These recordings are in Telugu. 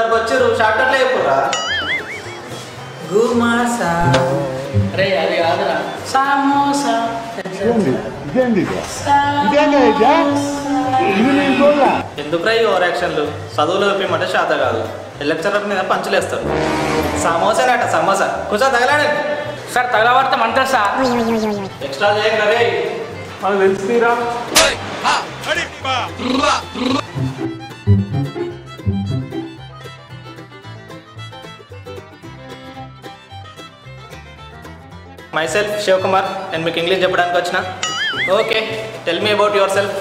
ఇంతవరకు వచ్చారు షార్ట్ కట్లో చెప్పురా గుమాసా రే అది కాదురా సమోసా ఇదేంది ఇది? ఇదేంది ఇది? ఇది నేను చూడలే ఎందుకు ఈ ఓవర్ యాక్షన్లు చదువులు చెప్పమంటే శాత కాదు లెక్చరర్ మీద పంచులేస్తారు సమోసానట సమోసా కొంచెం తగలాడండి సార్ తగలబడతాం అంతా సార్ ఎక్స్ట్రా చేయండి రే మనకు తెలుసు తీరా మై సెల్ఫ్ శివ్ కుమార్ నేను మీకు ఇంగ్లీష్ చెప్పడానికి వచ్చిన okay tell me about yourself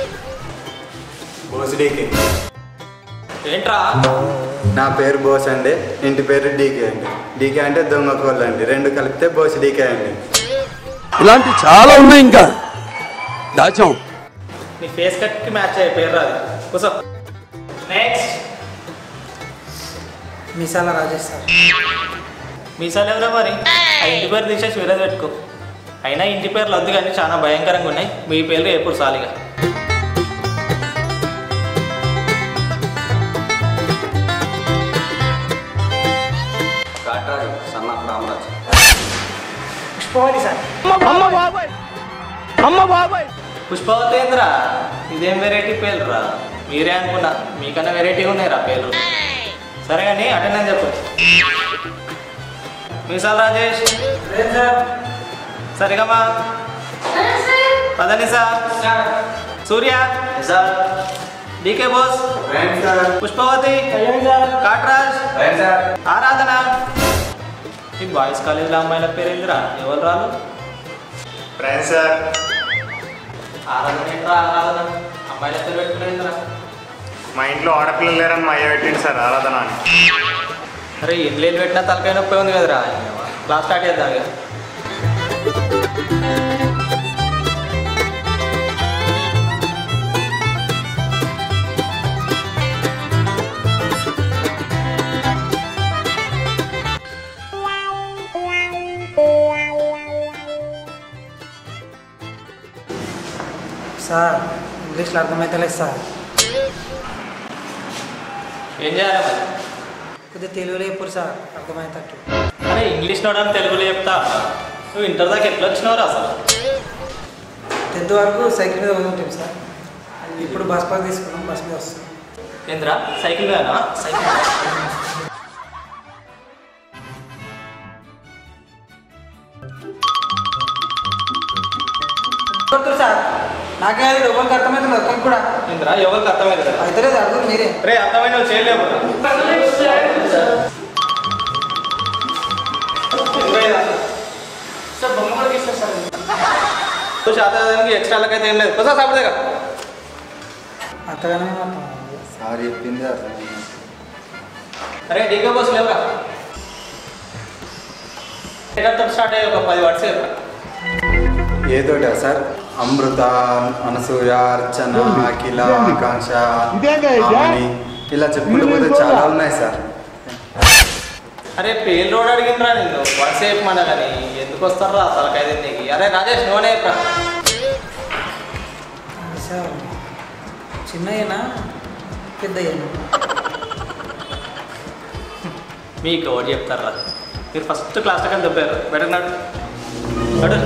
Bose D K ఏంట్రా నా పేరు బోస్ అండి ఇంటి పేరు డీకే అండి డీకే అంటే దొంగ కోళ్ళు అండి రెండు కలిపితే బోస్ డీకే అండి ఇలాంటి చాలా ఉన్నాయి ఇంకా దాచాం నీ ఫేస్ కట్కి మ్యాచ్ అయ్యే పేరు రాదు కూర్చో నెక్స్ట్ మిసాల రాజేష్ సార్ మీసాలు ఎవరో మరి ఆ ఇంటి పేరు తీసేసి వేరేది పెట్టుకో అయినా ఇంటి పేర్లు వద్దు కానీ చాలా భయంకరంగా ఉన్నాయి మీ పేర్లు ఎప్పుడు సాలిగా సన్న రామరాజు పుష్పవతి సార్ పుష్పవతేంద్ర ఇదేం వెరైటీ పేర్లు రా మీరే అనుకున్నా మీకన్నా వెరైటీ ఉన్నాయి రా పేర్లు సరే కానీ అటెండెన్స్ చెప్పు మీసాల్ రాజేష్ సరిగమా పదని sir Surya sir D K Bose Pushpavathi Katraj Aradhana ఈ బాయ్స్ కాలేజ్లో అమ్మాయిల పేరు ఏందిరా ఎవరు రాలు ఫ్రెండ్స్ సార్ ఆరాధన ఏంట్రా ఆరాధన అమ్మాయిల పేరు పెట్టుకునేందిరా మా ఇంట్లో ఆడపిల్లలు లేరని మా అయ్య పెట్టింది సార్ ఆరాధన అని అరే ఇండ్లేలు పెట్టినా తలకాయ నొప్పి ఉంది కదరా క్లాస్ స్టార్ట్ చేద్దాం ఇక సార్ ఇంగ్లీష్లో అర్థమవుతలేదు సార్ ఏం చేయాలి మరి కొద్దిగా తెలుగులో ఎప్పుడు సార్ అర్థమవుతట్టు అరే ఇంగ్లీష్ నోడని తెలుగులో చెప్తా నువ్వు ఇంటర్ దాకా ఎట్లా వచ్చినావురా అసలు టెన్త్ వరకు సైకిల్ మీద ఉంటాం సార్ ఇప్పుడు బస్ పాస్ తీసుకున్నాం బస్ మీద వస్తాం ఏంద్రా సైకిల్ వేనా సైకిల్ కొడుతురు సార్ నాకే అది ఎవరికి అర్థమవుతుంది ఒక్కరికి కూడా ఏంద్రా ఎవరికి అర్థమైంది కదా అయితే లేదు అడుగు మీరే రే అర్థమైన వాళ్ళు చేయలేవు సార్ బొమ్మ కూడా ఇస్తారు సార్ శాతానికి ఎక్స్ట్రాలకి అయితే ఏం లేదు కొసా సాపడే కదా అంతగానే మాత్రం సార్ చెప్పింది అర్థమైంది అరే డీకే బస్ లేవురా ఎక్కడితో స్టార్ట్ అయ్యి ఒక పది వర్డ్స్ చెప్పరా ఏదోటా సార్ అమృత అనసూయ అర్చన అఖిల ఆకాంక్ష ఇదేంటి ఇది? ఆమని ఇలా చెప్పుకుంటూ పోతే చాలా ఉన్నాయి సార్ అరే పేరు రోడ్ అడిగినరా నేను వాట్సాప్ మన కానీ ఎందుకు వస్తారా తలకాయ నీకు అరే రాజేష్ నూనె చెప్పరా సార్ చిన్నయ్యనా పెద్దయ్యనా మీకు ఒకటి చెప్తారా మీరు ఫస్ట్ క్లాస్ కానీ చెప్పారు బెటర్ నాడు బెటర్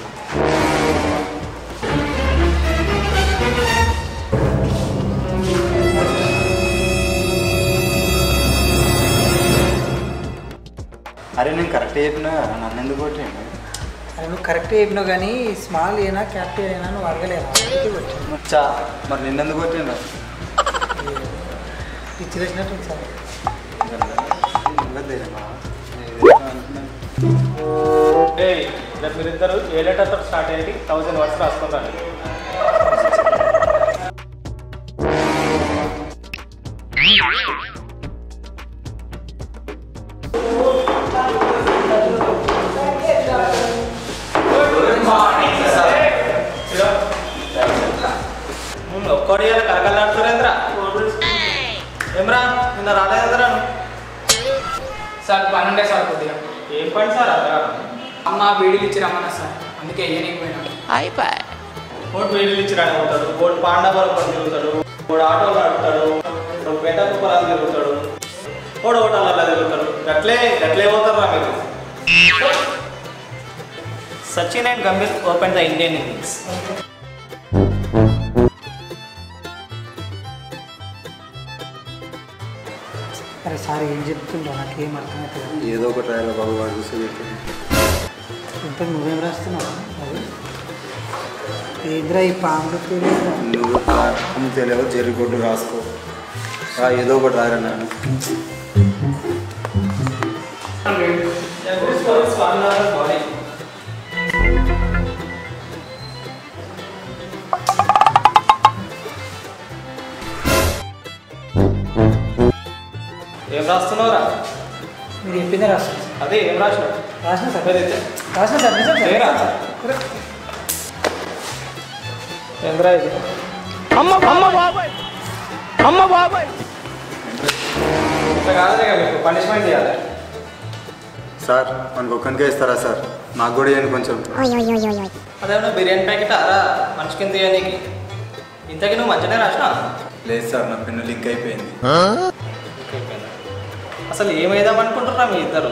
అరే నేను కరెక్ట్ చెప్పినా నన్ను ఎందుకు కొట్టండి అరే నువ్వు కరెక్ట్ చెప్పినావు కానీ స్మాల్ అయినా క్యాపిటల్ అయినా నువ్వు అడగలేదా అందుకే కొట్టాను చా మరి నిన్నెందుకు కొట్టిండు పిచ్చి వేసినట్టు సార్ ఏయ్ రేపు మీరిద్దరు ఏ లెటర్తో స్టార్ట్ అయ్యి థౌజండ్ వర్డ్స్ రాసుకుంటాను ఒక్కడి కలకలాడుతురేంద్రా ఏమ్రా నిన్న రాలేదురా సార్ పన్నెండే సార్ కొద్దిగా ఏం పని సార్ అందరా అమ్మ వీడియోలు ఇచ్చి రమ్మన్నా సార్ అందుకే వేయలేకపోయినా ఓటు వేలు ఇచ్చి రానిపోతాడు ఓటు పాండవరం పని తిరుగుతాడు ఓడు ఆటోలు నడుపుతాడు ఓడు పేట కుప్పరాలు తిరుగుతాడు ఓడగొట్టాలి తిరుగుతారు గట్లే గట్లే పోతారు రా మీరు Sachin and Gambhir open the Indian innings అరే సార్ ఏం చెప్తుండో నాకేం అర్థమవుతుంది ఏదో ఒకటి రాయాలి బాబు వాడు చూసి ఇంత నువ్వేం రాస్తున్నావు అది ఏంద్రా ఈ పాములు పేరు నువ్వు రాయడం తెలియదు జరిగొడ్డు రాసుకో రా, ఏదో ఒకటి రాయరా నాన్న బాడీ ఏం రాస్తున్నావురా మీరు చెప్పిందే రాస్తాను సార్ అదే ఏం రాసినావు రాసిన సార్ అదే అయితే. రాసిన సార్ నిజం సార్. చేయరా? ఏంద్రా ఇది ఇంత కాదనే కదా మీకు పనిష్మెంట్ చేయాలి సార్ మనకు ఒక్కనికే ఇస్తారా సార్ మాకు కూడా ఇవ్వండి కొంచెం అదేమన్నా బిర్యానీ ప్యాకెట్ అరా మనిషి కింద ఇవ్వనీకి ఇంతకీ నువ్వు మంచిగానే రాసినా లేదు సార్ నా పెన్ను లింక్ అయిపోయింది అసలు ఏమైదాం అనుకుంటున్నా మీ ఇద్దరు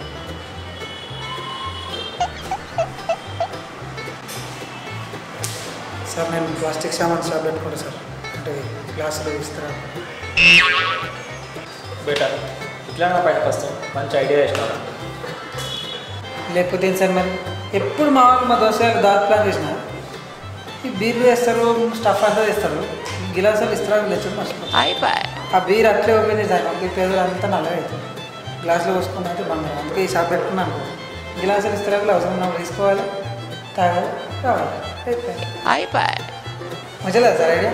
సార్ నేను ప్లాస్టిక్ సామాన్ షాప్ పెట్టుకుంటా సార్ అంటే గ్లాసులు ఇస్తారా బెటర్ ఇట్లా నా బయటకు వస్తాం మంచి ఐడియా వేసినారా లేకపోతే ఏంటి సార్ మరి ఎప్పుడు మా వాళ్ళు మా దోశలు దారి ప్లాన్ చేసిన ఈ బీర్లు వేస్తారు స్టఫ్ అంతా వేస్తారు గిలాసాలు ఇస్తారు లేచు మర్చిపోతారు ఆ బీర్ అట్లే ఓపెన్ చేశారు మనకి పేదలు అంతా నల్లగా అవుతుంది గ్లాసులో పోసుకుని అయితే బంగారం అందుకే ఈ షాప్ పెట్టుకున్నాను గిలాసులు ఇస్తారు అవసరం ఉన్నప్పుడు తీసుకోవాలి తాగాలి రావాలి అయిపోయింది మంచిగా సార్ ఐడియా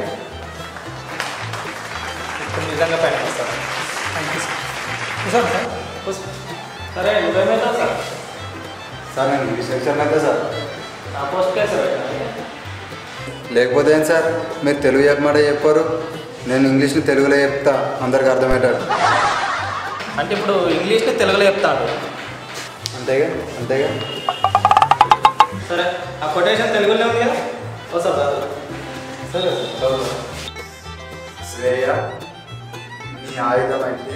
ఇప్పుడు నిజంగా పైన వస్తాను థ్యాంక్ యూ సార్ చూసాను సార్ సరే నువ్వేమైనా సార్ సార్ నేను ఇంగ్లీష్ లెక్చర్ అయితే సార్ నా పోస్ట్ కేసు లేకపోతే ఏం సార్ మీరు తెలుగు చెప్పమాట చెప్పారు నేను ఇంగ్లీష్ని తెలుగులో చెప్తా అందరికి అర్థమయ్యేటట్టు అంటే ఇప్పుడు ఇంగ్లీష్ని తెలుగులో చెప్తాడు అంతేగా అంతేగా సరే ఆ కొటేషన్ తెలుగులో ఉంది కదా వస్తా చదువు సరే చదువు శ్రేయ నీ ఆయుధం అయితే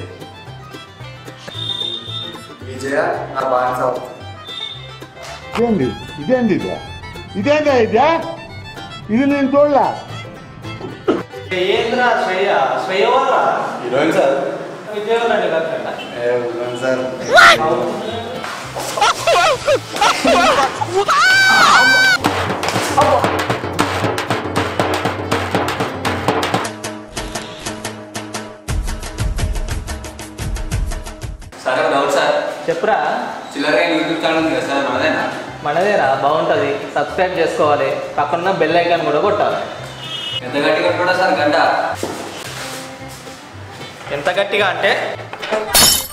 విజయ నా బానిస అవుతుంది ఇదేంది ఇదేంది ఇదా ఇదేందా ఇదా ఇది నేను చూడలా ఏంద్రా శ్రేయ శ్రేయ వాళ్ళరా హీరోయిన్ సార్ విజయవాడ అండి కాకుండా ఏ ఉన్నాను సార్ సార్ ఒక డౌట్ సార్ చెప్పురా చిల్లరగా యూట్యూబ్ ఛానల్ ఉంది కదా సార్ మనదేనా మనదేరా బాగుంటుంది సబ్స్క్రైబ్ చేసుకోవాలి పక్కన బెల్ ఐకాన్ కూడా కొట్టాలి ఎంత గట్టిగా కూడా సార్ గంట ఎంత గట్టిగా అంటే